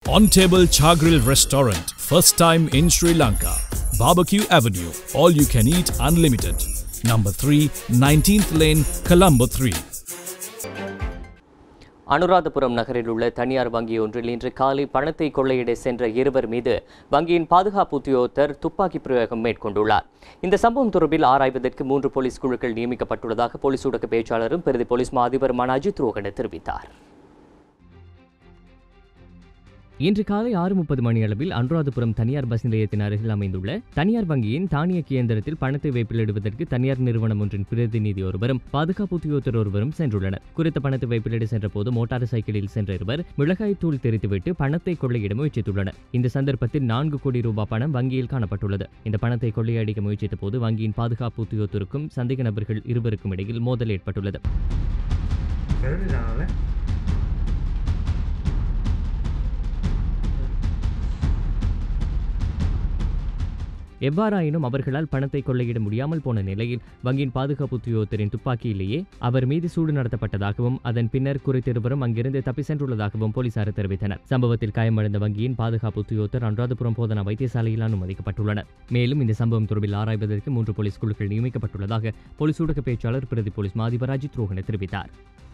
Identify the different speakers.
Speaker 1: On Table Chargrill Restaurant, first time in Sri Lanka. Barbecue Avenue, all you can eat unlimited. Number 3, 19th Lane, Colombo 3.
Speaker 2: Anuradhapura நகரில் உள்ள தனியார் வங்கி ஒன்றில் இன்று காலை பணத்தை கொள்ளையிட சென்ற இருவர் மீது வங்கியின் பாதுகாப்பு உத்தியோகத்தர் துப்பாக்கி பிரயோகம் மேற்கொண்டுள்ளார் இந்த சம்பவம் தொடர்பில் ஆராய்வதற்கு மூன்று போலீஸ் குழுக்கள் நியமிக்கப்பட்டுள்ளதாக போலீஸ் ஊடக பேச்சாளரும் பிரதி போலீஸ் மா அதிபருமான அஜித் ரோகன தெரிவித்தார்
Speaker 3: இன்று காலை ஆறு முப்பது மணி அளவில் அனுராதபுரம் தனியார் பஸ் நிலையத்தின் அருகில் அமைந்துள்ள தனியார் வங்கியின் தானியக்கு இயந்திரத்தில் பணத்தை வைப்பிலிடுவதற்கு தனியார் நிறுவனம் ஒன்றின் பிரதிநிதி ஒருவரும் பாதுகாப்பு உத்தியோகத்தர் ஒருவரும் சென்றுள்ளனர் குறித்த பணத்தை வைப்பிலிட சென்றபோது மோட்டார் சைக்கிளில் சென்ற இருவர் மிளகாய் தூள் தெரித்துவிட்டு பணத்தை கொள்ளையிட முயற்சித்துள்ளனர் இந்த சந்தர்ப்பத்தில் நான்கு கோடி ரூபாய் பணம் வங்கியில் காணப்பட்டுள்ளது இந்த பணத்தை கொள்ளையடிக்க முயற்சித்த போது வங்கியின் பாதுகாப்பு உத்தியோகத்தருக்கும் சந்தேக நபர்கள் இருவருக்கும் இடையில் மோதல் ஏற்பட்டுள்ளது எவ்வாறாயினும் அவர்களால் பணத்தை கொள்ளையிட முடியாமல் போன நிலையில் வங்கியின் பாதுகாப்பு உத்தியோகத்தரின் துப்பாக்கியிலேயே அவர் மீது சூடு நடத்தப்பட்டதாகவும் அதன் பின்னர் குறித்திருவரும் அங்கிருந்து தப்பி சென்றுள்ளதாகவும் போலீசார் தெரிவித்தனர் சம்பவத்தில் காயமடைந்த வங்கியின் பாதுகாப்பு உத்தியோகத்தர் அனுராதபுரம் போதனா வைத்தியசாலையில் அனுமதிக்கப்பட்டுள்ளனர் மேலும் இந்த சம்பவம் தொடர்பில் ஆராய்வதற்கு மூன்று போலீஸ் குழுக்கள் நியமிக்கப்பட்டுள்ளதாக போலீஸ் ஊடக பேச்சாளர் பிரதி போலீஸ் மாதிபர் அஜித் ரோஹன தெரிவித்தார்